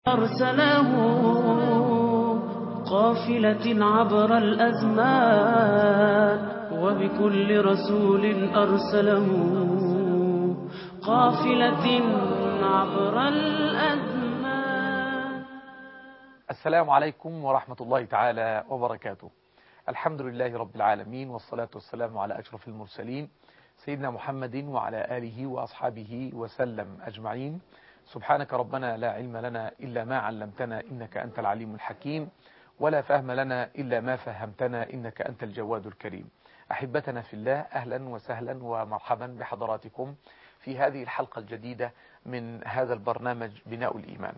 أرسله قافلة عبر الأزمان وبكل رسول أرسله قافلة عبر الأزمان السلام عليكم ورحمة الله تعالى وبركاته الحمد لله رب العالمين والصلاة والسلام على أشرف المرسلين سيدنا محمد وعلى آله وأصحابه وسلم أجمعين سبحانك ربنا لا علم لنا إلا ما علمتنا إنك أنت العليم الحكيم ولا فهم لنا إلا ما فهمتنا إنك أنت الجواد الكريم أحبتنا في الله أهلا وسهلا ومرحبا بحضراتكم في هذه الحلقة الجديدة من هذا البرنامج بناء الإيمان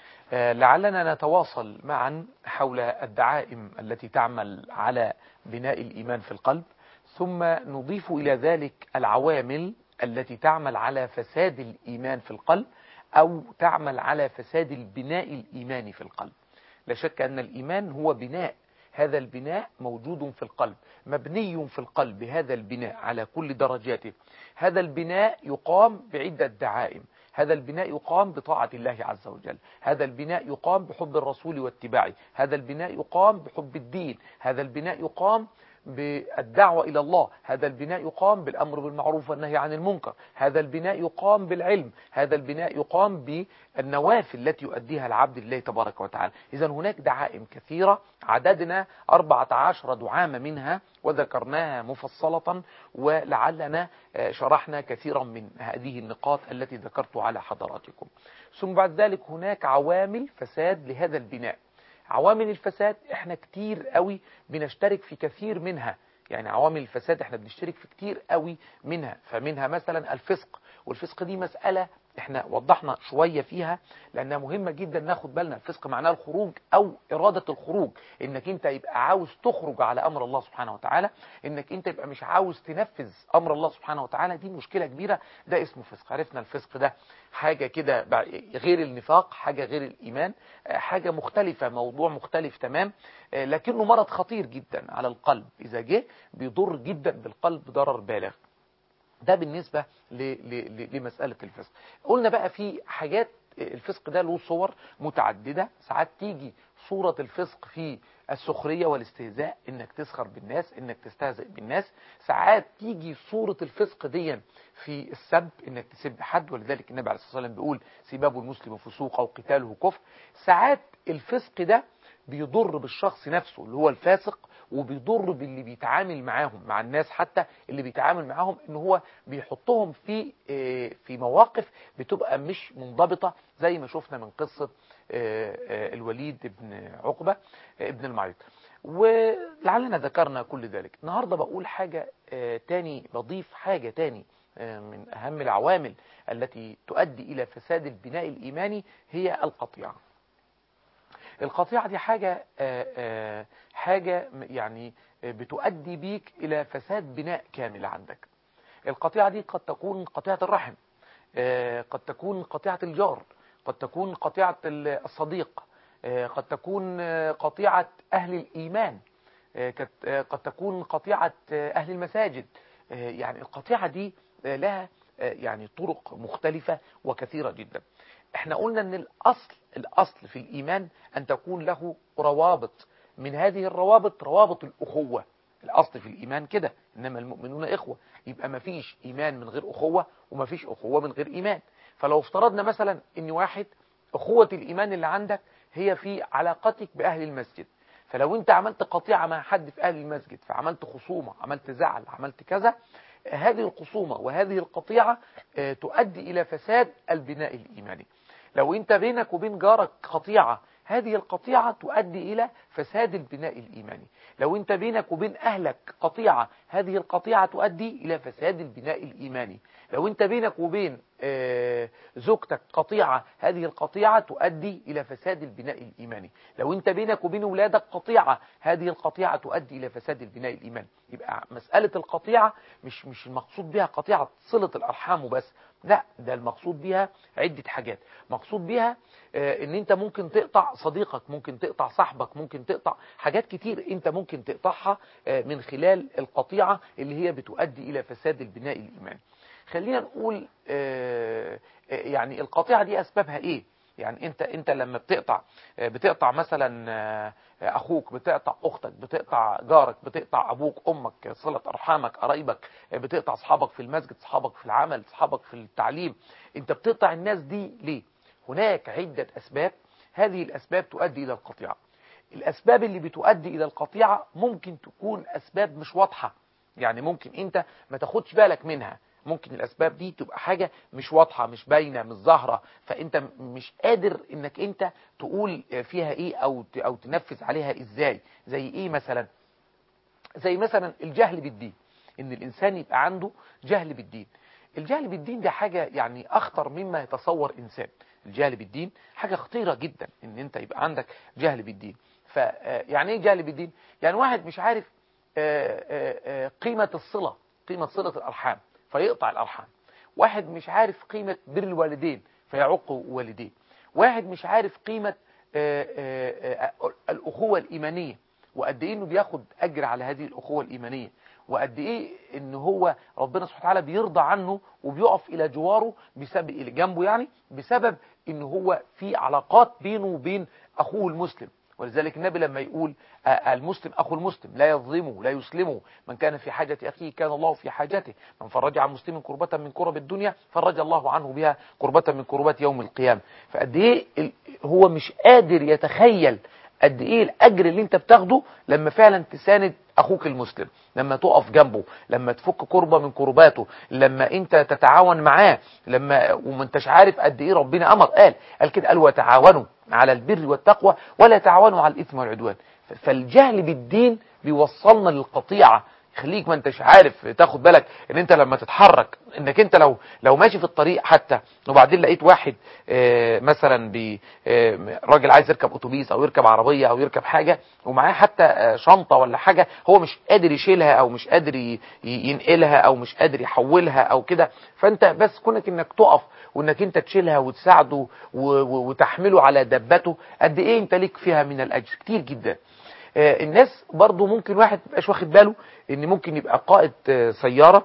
لعلنا نتواصل معا حول الدعائم التي تعمل على بناء الإيمان في القلب ثم نضيف إلى ذلك العوامل التي تعمل على فساد الإيمان في القلب أو تعمل على فساد البناء الإيماني في القلب لا شك أن الإيمان هو بناء هذا البناء موجود في القلب مبني في القلب هذا البناء على كل درجاته هذا البناء يقام بعدة دعائم هذا البناء يقام بطاعة الله عز وجل هذا البناء يقام بحب الرسول واتباعه هذا البناء يقام بحب الدين هذا البناء يقام بالدعوة إلى الله هذا البناء يقام بالأمر بالمعروف والنهي عن المنكر هذا البناء يقام بالعلم هذا البناء يقام بالنوافل التي يؤديها العبد لله تبارك وتعالى إذا هناك دعائم كثيرة عددنا 14 دعامة منها وذكرناها مفصلة ولعلنا شرحنا كثيرا من هذه النقاط التي ذكرت على حضراتكم ثم بعد ذلك هناك عوامل فساد لهذا البناء عوامل الفساد احنا كتير قوي بنشترك في كثير منها يعني عوامل الفساد احنا بنشترك في كتير قوي منها فمنها مثلا الفسق والفسق دي مسألة احنا وضحنا شوية فيها لانها مهمة جدا ناخد بالنا الفسق معناه الخروج او ارادة الخروج انك انت يبقى عاوز تخرج على امر الله سبحانه وتعالى انك انت يبقى مش عاوز تنفذ امر الله سبحانه وتعالى دي مشكلة كبيرة ده اسمه فسق عرفنا الفسق ده حاجة كده غير النفاق حاجة غير الايمان حاجة مختلفة موضوع مختلف تمام لكنه مرض خطير جدا على القلب اذا جه بيضر جدا بالقلب ضرر بالغ ده بالنسبة لمسألة الفسق قلنا بقى في حاجات الفسق ده له صور متعددة ساعات تيجي صورة الفسق في السخرية والاستهزاء انك تسخر بالناس انك تستهزئ بالناس ساعات تيجي صورة الفسق دي في السب انك تسب حد ولذلك النبي عليه الصلاة والسلام بيقول سباب المسلم فسوق او قتاله كفر ساعات الفسق ده بيضر بالشخص نفسه اللي هو الفاسق وبيضر باللي بيتعامل معاهم مع الناس حتى اللي بيتعامل معاهم ان هو بيحطهم في في مواقف بتبقى مش منضبطة زي ما شفنا من قصة الوليد بن عقبة ابن المعيط ولعلنا ذكرنا كل ذلك النهاردة بقول حاجة تاني بضيف حاجة تاني من أهم العوامل التي تؤدي إلى فساد البناء الإيماني هي القطيعة القطيعة دي حاجة حاجة يعني بتؤدي بيك إلى فساد بناء كامل عندك القطيعة دي قد تكون قطيعة الرحم قد تكون قطيعة الجار قد تكون قطيعة الصديق قد تكون قطيعة أهل الإيمان قد تكون قطيعة أهل المساجد يعني القطيعة دي لها يعني طرق مختلفة وكثيرة جدا احنا قلنا ان الاصل الاصل في الايمان ان تكون له روابط من هذه الروابط روابط الاخوة الاصل في الايمان كده انما المؤمنون اخوة يبقى ما فيش ايمان من غير اخوة وما فيش اخوة من غير ايمان فلو افترضنا مثلا ان واحد اخوة الايمان اللي عندك هي في علاقتك باهل المسجد فلو انت عملت قطيعة مع حد في اهل المسجد فعملت خصومة عملت زعل عملت كذا هذه الخصومة وهذه القطيعة تؤدي إلى فساد البناء الإيماني لو أنت بينك وبين جارك قطيعة هذه القطيعة تؤدي إلى فساد البناء الإيماني لو أنت بينك وبين أهلك قطيعة هذه القطيعة تؤدي إلى فساد البناء الإيماني لو أنت بينك وبين زوجتك قطيعة هذه القطيعة تؤدي إلى فساد البناء الإيماني لو أنت بينك وبين أولادك قطيعة هذه القطيعة تؤدي إلى فساد البناء الإيماني يبقى مسألة القطيعة مش مش المقصود بها قطيعة صلة الأرحام وبس لا ده المقصود بها عدة حاجات مقصود بها ان انت ممكن تقطع صديقك ممكن تقطع صاحبك ممكن تقطع حاجات كتير انت ممكن تقطعها من خلال القطيعة اللي هي بتؤدي الى فساد البناء الايماني خلينا نقول يعني القطيعة دي اسبابها ايه يعني انت انت لما بتقطع بتقطع مثلا آه، اخوك بتقطع اختك بتقطع جارك بتقطع ابوك امك صله ارحامك قرايبك آه، بتقطع اصحابك في المسجد اصحابك في العمل اصحابك في التعليم انت بتقطع الناس دي ليه هناك عده اسباب هذه الاسباب تؤدي الى القطيعه الاسباب اللي بتؤدي الى القطيعه ممكن تكون اسباب مش واضحه يعني ممكن انت ما تاخدش بالك منها ممكن الاسباب دي تبقى حاجه مش واضحه مش باينه مش ظاهره فانت م- مش قادر انك انت تقول فيها ايه او ت- او تنفذ عليها ازاي زي ايه مثلا زي مثلا الجهل بالدين ان الانسان يبقى عنده جهل بالدين الجهل بالدين ده حاجه يعني اخطر مما يتصور انسان الجهل بالدين حاجه خطيره جدا ان انت يبقى عندك جهل بالدين فيعني ايه جهل بالدين يعني واحد مش عارف آه، آه، آه، قيمه الصله قيمه صله الارحام فيقطع الارحام واحد مش عارف قيمه بر الوالدين فيعق والديه واحد مش عارف قيمه آه، آه، آه، الاخوه الايمانيه وقد ايه انه بياخد اجر على هذه الاخوه الايمانيه وقد ايه ان هو ربنا سبحانه وتعالى بيرضى عنه وبيقف الى جواره بسبب الى جنبه يعني بسبب ان هو في علاقات بينه وبين اخوه المسلم ولذلك النبي لما يقول آه، المسلم اخو المسلم لا يظلمه لا يسلمه من كان في حاجه اخيه كان الله في حاجته من فرج عن مسلم كربة من كرب الدنيا فرج الله عنه بها كربة من كربات يوم القيامه فقد ايه ال- هو مش قادر يتخيل قد ايه الاجر اللي انت بتاخده لما فعلا تساند اخوك المسلم لما تقف جنبه لما تفك كربة من كرباته لما انت تتعاون معاه لما وما انتش عارف قد ايه ربنا امر قال قال كده قال وتعاونوا على البر والتقوى ولا تعاونوا على الاثم والعدوان ف- فالجهل بالدين بيوصلنا للقطيعه يخليك ما انتش عارف تاخد بالك ان انت لما تتحرك انك انت لو لو ماشي في الطريق حتى وبعدين لقيت واحد آه، مثلا بي آه، راجل عايز يركب اتوبيس او يركب عربيه او يركب حاجه ومعاه حتى آه، شنطه ولا حاجه هو مش قادر يشيلها او مش قادر ي- ي- ينقلها او مش قادر يحولها او كده فانت بس كونك انك تقف وانك انت تشيلها وتساعده و- و- وتحمله على دبته قد ايه انت ليك فيها من الاجر كتير جدا آه، الناس برضو ممكن واحد مبقاش واخد باله ان ممكن يبقى قائد آه، سيارة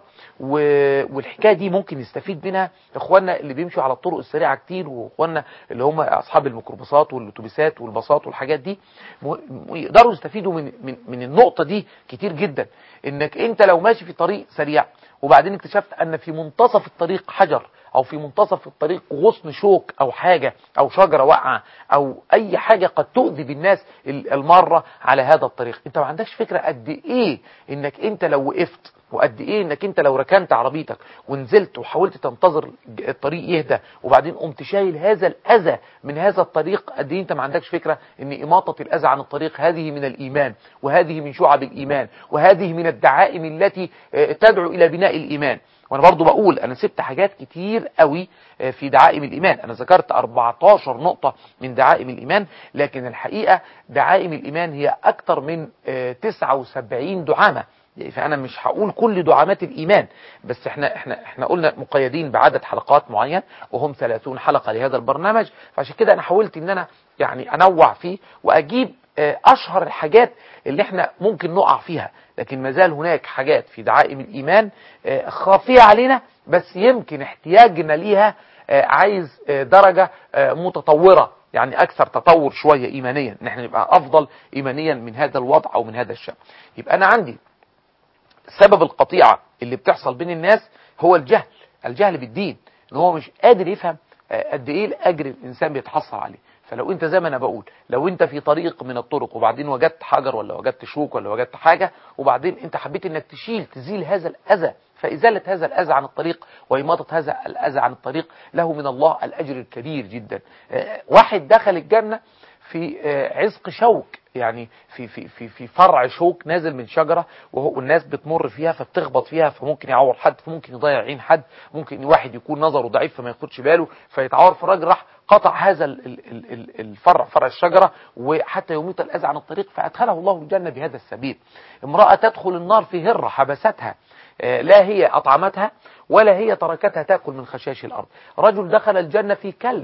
و- والحكاية دي ممكن يستفيد منها اخواننا اللي بيمشوا على الطرق السريعة كتير واخواننا اللي هم اصحاب الميكروباصات والاتوبيسات والباصات والحاجات دي م- م- يقدروا يستفيدوا من, من, من النقطة دي كتير جدا انك انت لو ماشي في طريق سريع وبعدين اكتشفت ان في منتصف الطريق حجر او في منتصف الطريق غصن شوك او حاجة او شجرة واقعة او اي حاجة قد تؤذي بالناس ال- المارة على هذا الطريق انت ما عندكش فكرة قد ايه انك انت لو وقفت وقد ايه انك انت لو ركنت عربيتك ونزلت وحاولت تنتظر ج- الطريق يهدى وبعدين قمت شايل هذا الاذى من هذا الطريق قد ايه انت ما عندكش فكرة ان اماطة الاذى عن الطريق هذه من الايمان وهذه من شعب الايمان وهذه من الدعائم التي آه، تدعو الى بناء الايمان وانا برضو بقول انا سبت حاجات كتير قوي آه، في دعائم الايمان انا ذكرت 14 نقطة من دعائم الايمان لكن الحقيقة دعائم الايمان هي اكتر من آه، 79 دعامة فانا مش هقول كل دعامات الايمان بس احنا احنا احنا قلنا مقيدين بعدد حلقات معين وهم 30 حلقة لهذا البرنامج فعشان كده انا حاولت ان انا يعني انوع فيه واجيب آه، اشهر الحاجات اللي احنا ممكن نقع فيها لكن ما زال هناك حاجات في دعائم الايمان آه، خافية علينا بس يمكن احتياجنا ليها آه، عايز آه، درجة آه، متطورة يعني اكثر تطور شوية ايمانيا ان احنا نبقى افضل ايمانيا من هذا الوضع او من هذا الشأن يبقى انا عندي سبب القطيعة اللي بتحصل بين الناس هو الجهل الجهل بالدين ان هو مش قادر يفهم آه، قد ايه الاجر الانسان بيتحصل عليه فلو انت زي ما انا بقول لو انت في طريق من الطرق وبعدين وجدت حجر ولا وجدت شوك ولا وجدت حاجة وبعدين انت حبيت انك تشيل تزيل هذا الاذى فازالة هذا الاذى عن الطريق واماطة هذا الاذى عن الطريق له من الله الاجر الكبير جدا آه، واحد دخل الجنة في آه، عزق شوك يعني في في في في فرع شوك نازل من شجره وهو الناس بتمر فيها فبتخبط فيها فممكن يعور حد فممكن يضيع عين حد ممكن واحد يكون نظره ضعيف فما ياخدش باله فيتعور فالراجل راح قطع هذا ال- ال- ال- ال- الفرع فرع الشجره وحتى يميط الاذى عن الطريق فادخله الله الجنه بهذا السبيل امراه تدخل النار في هره حبستها آه، لا هي اطعمتها ولا هي تركتها تاكل من خشاش الارض رجل دخل الجنه في كلب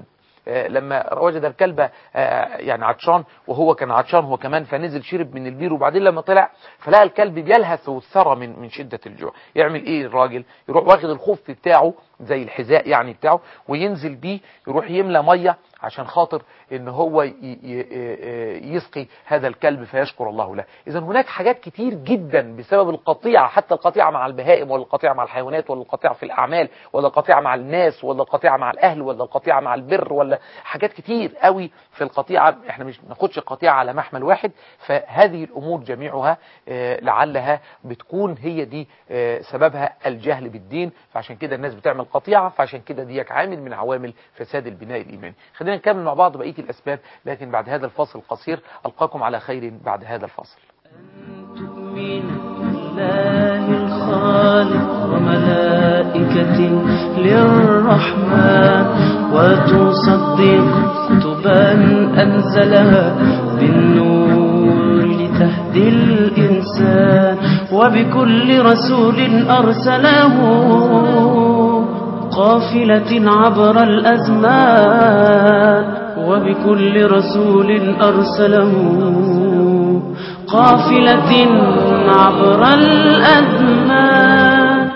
آه، لما وجد الكلب آه، يعني عطشان وهو كان عطشان هو كمان فنزل شرب من البير وبعدين لما طلع فلقى الكلب بيلهث والثرى من من شده الجوع يعمل ايه الراجل يروح واخد الخف بتاعه زي الحذاء يعني بتاعه وينزل بيه يروح يملى ميه عشان خاطر ان هو ي- ي- ي- يسقي هذا الكلب فيشكر الله له اذا هناك حاجات كتير جدا بسبب القطيعه حتى القطيعه مع البهائم ولا القطيعه مع الحيوانات ولا القطيعه في الاعمال ولا القطيعه مع الناس ولا القطيعه مع الاهل ولا القطيعه مع البر ولا حاجات كتير قوي في القطيعه احنا مش ناخدش القطيعه على محمل واحد فهذه الامور جميعها آه، لعلها بتكون هي دي آه، سببها الجهل بالدين فعشان كده الناس بتعمل قطيعه فعشان كده ديك عامل من عوامل فساد البناء الايماني خلينا نكمل مع بعض بقيه الاسباب لكن بعد هذا الفاصل القصير القاكم على خير بعد هذا الفاصل تؤمن بالله الخالق وملائكة للرحمن وتصدق كتبا أنزلها بالنور لتهدي الإنسان وبكل رسول أرسله قافلة عبر الأزمان وبكل رسول أرسله قافلة عبر الأزمان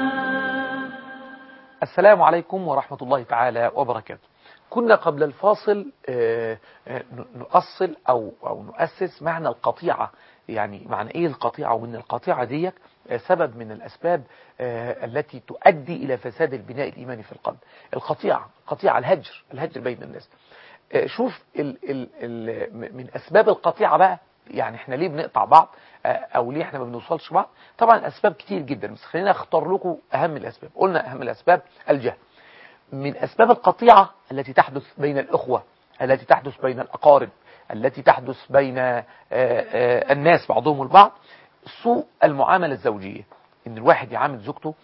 السلام عليكم ورحمة الله تعالى وبركاته كنا قبل الفاصل آه، آه، نؤصل أو, أو نؤسس معنى القطيعة يعني معنى إيه القطيعة وإن القطيعة دي آه، سبب من الأسباب آه، التي تؤدي إلى فساد البناء الإيماني في القلب القطيعة قطيعة الهجر الهجر بين الناس آه، شوف ال ال ال من أسباب القطيعة بقى يعني احنا ليه بنقطع بعض آه، او ليه احنا ما بنوصلش بعض طبعا اسباب كتير جدا بس خلينا اختار لكم اهم الاسباب قلنا اهم الاسباب الجهل من اسباب القطيعه التي تحدث بين الاخوه التي تحدث بين الاقارب التي تحدث بين آه، آه، الناس بعضهم البعض سوء المعامله الزوجيه ان الواحد يعامل زوجته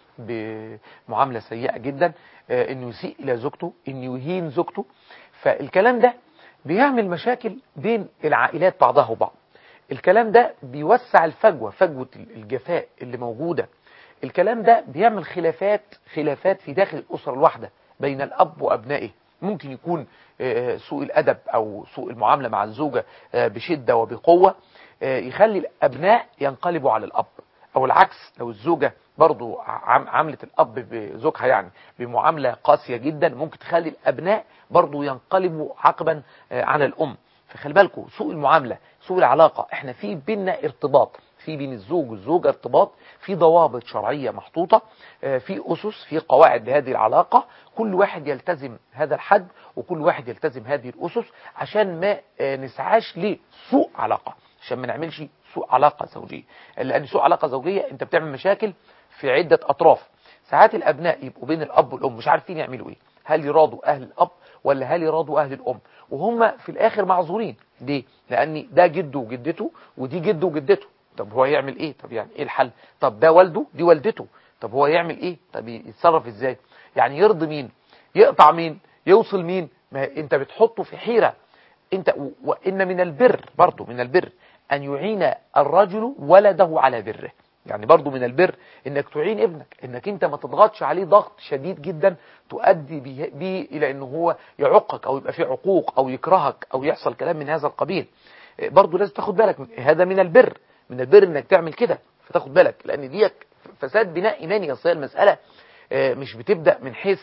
بمعامله سيئه جدا آه، انه يسيء الى زوجته انه يهين زوجته فالكلام ده بيعمل مشاكل بين العائلات بعضها وبعض الكلام ده بيوسع الفجوة فجوة الجفاء اللي موجودة الكلام ده بيعمل خلافات خلافات في داخل الأسرة الواحدة بين الأب وأبنائه ممكن يكون آه، سوء الأدب أو سوء المعاملة مع الزوجة آه، بشدة وبقوة آه، يخلي الأبناء ينقلبوا على الأب أو العكس لو الزوجة برضو عم- عملت الأب بزوجها يعني بمعاملة قاسية جدا ممكن تخلي الأبناء برضو ينقلبوا عقبا آه، على الأم فخلي بالكم سوء المعاملة سوء العلاقة احنا في بينا ارتباط في بين الزوج والزوجة ارتباط في ضوابط شرعية محطوطة آه، في أسس في قواعد لهذه العلاقة كل واحد يلتزم هذا الحد وكل واحد يلتزم هذه الأسس عشان ما آه، نسعاش لسوء علاقة عشان ما نعملش سوء علاقة زوجية لأن سوء علاقة زوجية انت بتعمل مشاكل في عدة أطراف ساعات الأبناء يبقوا بين الأب والأم مش عارفين يعملوا إيه هل يراضوا أهل الأب ولا هل يراضوا أهل الأم وهم في الآخر معذورين ليه؟ لأن ده جده وجدته ودي جده وجدته طب هو يعمل إيه؟ طب يعني إيه الحل؟ طب ده والده دي والدته طب هو يعمل إيه؟ طب يتصرف إزاي؟ يعني يرضي مين؟ يقطع مين؟ يوصل مين؟ ما أنت بتحطه في حيرة انت و- وان من البر برضه من البر ان يعين الرجل ولده على بره يعني برضه من البر انك تعين ابنك انك انت ما تضغطش عليه ضغط شديد جدا تؤدي به, به الى انه هو يعقك او يبقى فيه عقوق او يكرهك او يحصل كلام من هذا القبيل إيه، برضه لازم تاخد بالك من- هذا من البر من البر انك تعمل كده فتاخد بالك لان ديك فساد بناء ايماني اصل هي المساله آه، مش بتبدا من حيث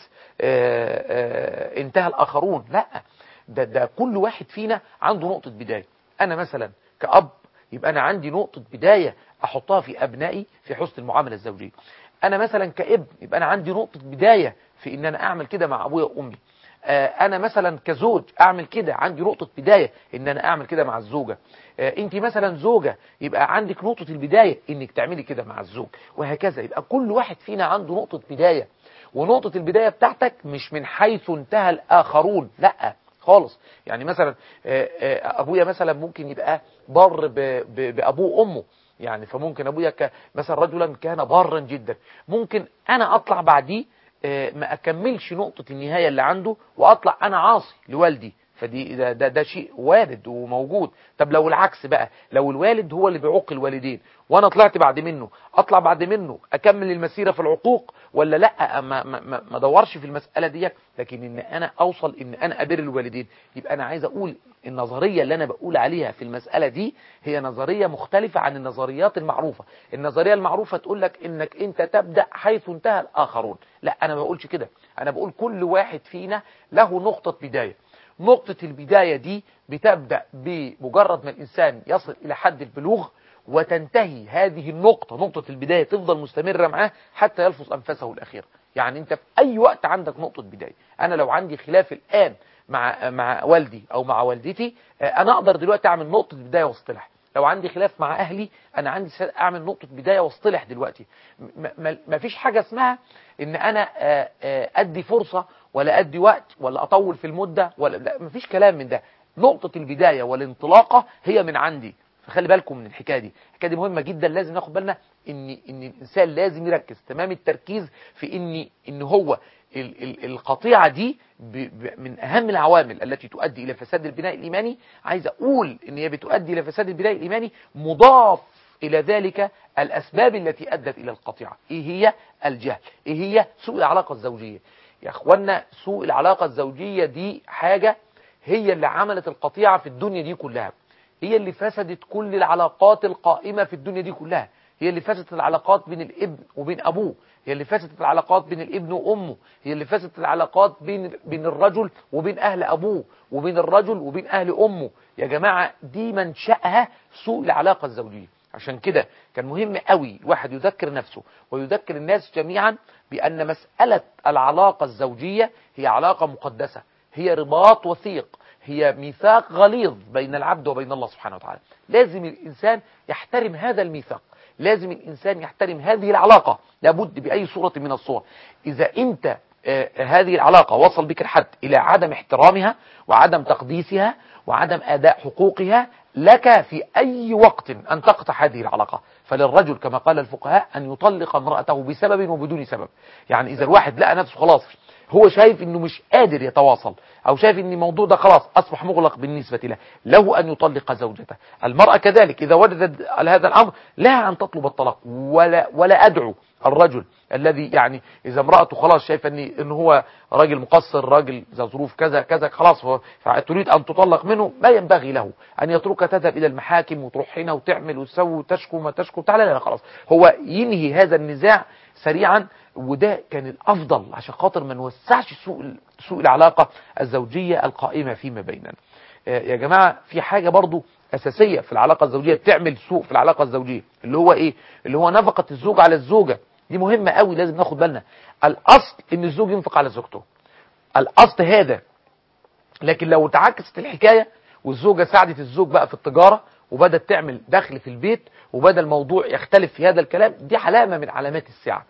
آه، آه، انتهى الاخرون لا ده ده كل واحد فينا عنده نقطة بداية أنا مثلا كأب يبقى أنا عندي نقطة بداية أحطها في أبنائي في حسن المعاملة الزوجية أنا مثلا كابن يبقى أنا عندي نقطة بداية في إن أنا أعمل كده مع أبويا وأمي آه، أنا مثلا كزوج أعمل كده عندي نقطة بداية إن أنا أعمل كده مع الزوجة آه، أنت مثلا زوجة يبقى عندك نقطة البداية إنك تعملي كده مع الزوج وهكذا يبقى كل واحد فينا عنده نقطة بداية ونقطة البداية بتاعتك مش من حيث انتهى الآخرون لا خالص يعني مثلا آه، آه، ابويا مثلا ممكن يبقى بر ب- ب- بابوه وامه يعني فممكن ابويا ك- مثلا رجلا كان بارا جدا ممكن انا اطلع بعديه آه، ما اكملش نقطة النهاية اللي عنده واطلع انا عاصي لوالدي فدي ده, ده ده شيء وارد وموجود طب لو العكس بقى لو الوالد هو اللي بيعوق الوالدين وانا طلعت بعد منه اطلع بعد منه اكمل المسيره في العقوق ولا لا ما ما ما ما ادورش في المساله دي لكن ان انا اوصل ان انا ابر الوالدين يبقى انا عايز اقول النظريه اللي انا بقول عليها في المساله دي هي نظريه مختلفه عن النظريات المعروفه النظريه المعروفه تقول لك انك انت تبدا حيث انتهى الاخرون لا انا ما بقولش كده انا بقول كل واحد فينا له نقطه بدايه نقطة البداية دي بتبدأ بمجرد ما الإنسان يصل إلى حد البلوغ وتنتهي هذه النقطة نقطة البداية تفضل مستمرة معاه حتى يلفظ أنفاسه الأخيرة يعني أنت في أي وقت عندك نقطة بداية أنا لو عندي خلاف الآن مع مع والدي أو مع والدتي أنا أقدر دلوقتي أعمل نقطة بداية واصطلح لو عندي خلاف مع أهلي أنا عندي أعمل نقطة بداية واصطلح دلوقتي ما فيش حاجة اسمها إن أنا أدي فرصة ولا أدي وقت ولا أطول في المدة ولا لا مفيش كلام من ده نقطة البداية والانطلاقة هي من عندي فخلي بالكم من الحكاية دي الحكاية دي مهمة جدا لازم ناخد بالنا ان ان الانسان لازم يركز تمام التركيز في ان ان هو ال ال القطيعة دي ب ب من اهم العوامل التي تؤدي الى فساد البناء الايماني عايز اقول ان هي بتؤدي الى فساد البناء الايماني مضاف الى ذلك الاسباب التي ادت الى القطيعة ايه هي الجهل ايه هي سوء العلاقة الزوجية يا اخوانا سوء العلاقة الزوجية دي حاجة هي اللي عملت القطيعة في الدنيا دي كلها هي اللي فسدت كل العلاقات القائمة في الدنيا دي كلها هي اللي فسدت العلاقات بين الابن وبين ابوه هي اللي فسدت العلاقات بين الابن وامه هي اللي فسدت العلاقات بين بين الرجل وبين اهل ابوه وبين الرجل وبين اهل امه يا جماعة دي منشأها سوء العلاقة الزوجية عشان كده كان مهم قوي الواحد يذكر نفسه ويذكر الناس جميعا بأن مسألة العلاقة الزوجية هي علاقة مقدسة هي رباط وثيق هي ميثاق غليظ بين العبد وبين الله سبحانه وتعالى لازم الإنسان يحترم هذا الميثاق لازم الإنسان يحترم هذه العلاقة لابد بأي صورة من الصور إذا أنت آه هذه العلاقة وصل بك الحد إلى عدم احترامها وعدم تقديسها وعدم أداء حقوقها لك في أي وقت أن تقطع هذه العلاقة فللرجل كما قال الفقهاء أن يطلق امرأته بسبب وبدون سبب يعني إذا الواحد لقى نفسه خلاص هو شايف انه مش قادر يتواصل او شايف ان الموضوع ده خلاص اصبح مغلق بالنسبة له له ان يطلق زوجته المرأة كذلك اذا وجدت على هذا الامر لها ان تطلب الطلاق ولا, ولا ادعو الرجل الذي يعني اذا امرأته خلاص شايفه ان ان هو راجل مقصر راجل ذا ظروف كذا كذا خلاص تريد ان تطلق منه ما ينبغي له ان يتركها تذهب الى المحاكم وتروح هنا وتعمل وتسوي وتشكو ما تشكو تعالى لا خلاص هو ينهي هذا النزاع سريعا وده كان الافضل عشان خاطر ما نوسعش سوء سوء العلاقه الزوجيه القائمه فيما بيننا يا جماعه في حاجه برضو اساسيه في العلاقه الزوجيه بتعمل سوء في العلاقه الزوجيه اللي هو ايه اللي هو نفقه الزوج على الزوجه دي مهمه قوي لازم ناخد بالنا الاصل ان الزوج ينفق على زوجته الاصل هذا لكن لو تعكست الحكايه والزوجه ساعدت الزوج بقى في التجاره وبدات تعمل دخل في البيت وبدا الموضوع يختلف في هذا الكلام دي علامه من علامات الساعه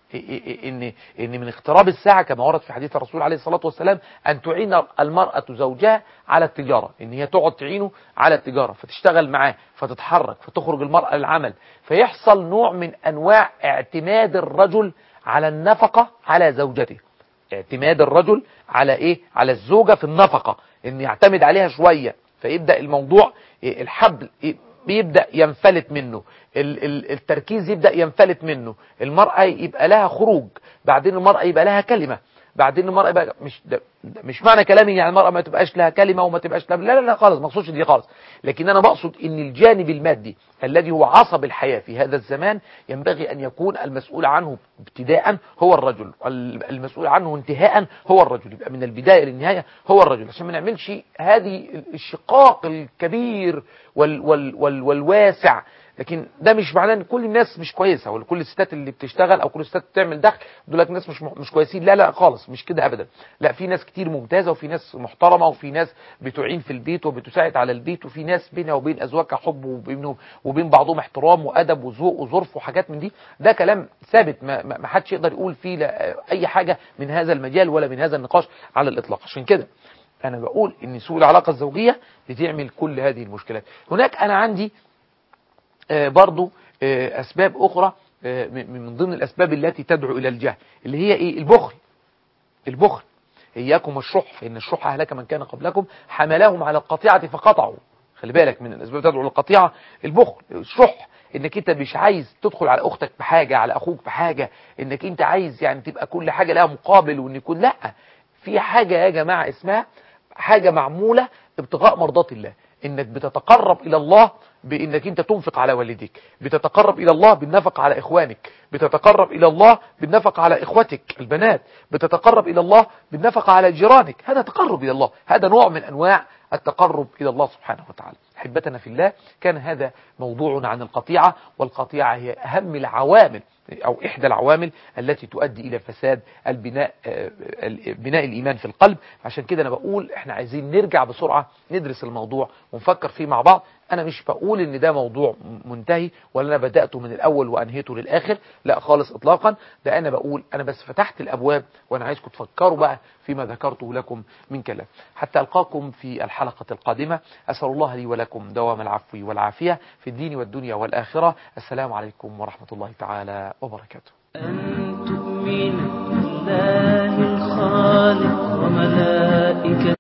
ان ان من اقتراب الساعه كما ورد في حديث الرسول عليه الصلاه والسلام ان تعين المراه زوجها على التجاره ان هي تقعد تعينه على التجاره فتشتغل معاه فتتحرك فتخرج المراه للعمل فيحصل نوع من انواع اعتماد الرجل على النفقه على زوجته اعتماد الرجل على ايه على الزوجه في النفقه ان يعتمد عليها شويه فيبدا الموضوع الحبل بيبدأ ينفلت منه التركيز يبدأ ينفلت منه المرأة يبقى لها خروج بعدين المرأة يبقى لها كلمة بعدين المرأة يبقى مش ده مش معنى كلامي يعني المرأة ما تبقاش لها كلمة وما تبقاش لها لا لا لا خالص ما اقصدش دي خالص لكن انا بقصد ان الجانب المادي الذي هو عصب الحياة في هذا الزمان ينبغي ان يكون المسؤول عنه ابتداء هو الرجل المسؤول عنه انتهاء هو الرجل يبقى من البداية للنهاية هو الرجل عشان ما نعملش هذه الشقاق الكبير وال وال وال والواسع لكن ده مش معناه ان كل الناس مش كويسه ولا كل الستات اللي بتشتغل او كل الستات بتعمل دخل دول ناس مش مش كويسين لا لا خالص مش كده ابدا لا في ناس كتير ممتازه وفي ناس محترمه وفي ناس بتعين في البيت وبتساعد على البيت وفي ناس بينها وبين ازواجها حب وبينهم وبين بعضهم احترام وادب وذوق وظرف وحاجات من دي ده كلام ثابت ما, ما حدش يقدر يقول فيه اي حاجه من هذا المجال ولا من هذا النقاش على الاطلاق عشان كده انا بقول ان سوء العلاقه الزوجيه بتعمل كل هذه المشكلات هناك انا عندي آه برضو آه أسباب أخرى آه من ضمن الأسباب التي تدعو إلى الجهل اللي هي إيه البخل البخل إياكم الشح فإن الشح أهلك من كان قبلكم حملهم على القطيعة فقطعوا خلي بالك من الأسباب تدعو للقطيعة البخل الشح انك انت مش عايز تدخل على اختك بحاجة على اخوك بحاجة انك انت عايز يعني تبقى كل حاجة لها مقابل وان يكون لا في حاجة يا جماعة اسمها حاجة معمولة ابتغاء مرضات الله انك بتتقرب الى الله بانك انت تنفق على والديك بتتقرب الى الله بالنفق على اخوانك بتتقرب الى الله بالنفق على اخوتك البنات بتتقرب الى الله بالنفق على جيرانك هذا تقرب الى الله هذا نوع من انواع التقرب الى الله سبحانه وتعالى احبتنا في الله كان هذا موضوع عن القطيعة والقطيعة هي اهم العوامل أو إحدى العوامل التي تؤدي إلى فساد البناء بناء الإيمان في القلب عشان كده أنا بقول إحنا عايزين نرجع بسرعة ندرس الموضوع ونفكر فيه مع بعض أنا مش بقول إن ده موضوع منتهي ولا أنا بدأته من الأول وأنهيته للآخر لا خالص إطلاقا ده أنا بقول أنا بس فتحت الأبواب وأنا عايزكم تفكروا بقى فيما ذكرته لكم من كلام حتى ألقاكم في الحلقة القادمة أسأل الله لي ولكم دوام العفو والعافية في الدين والدنيا والآخرة السلام عليكم ورحمة الله تعالى وبركاته أن تؤمن بالله الخالق وملائكته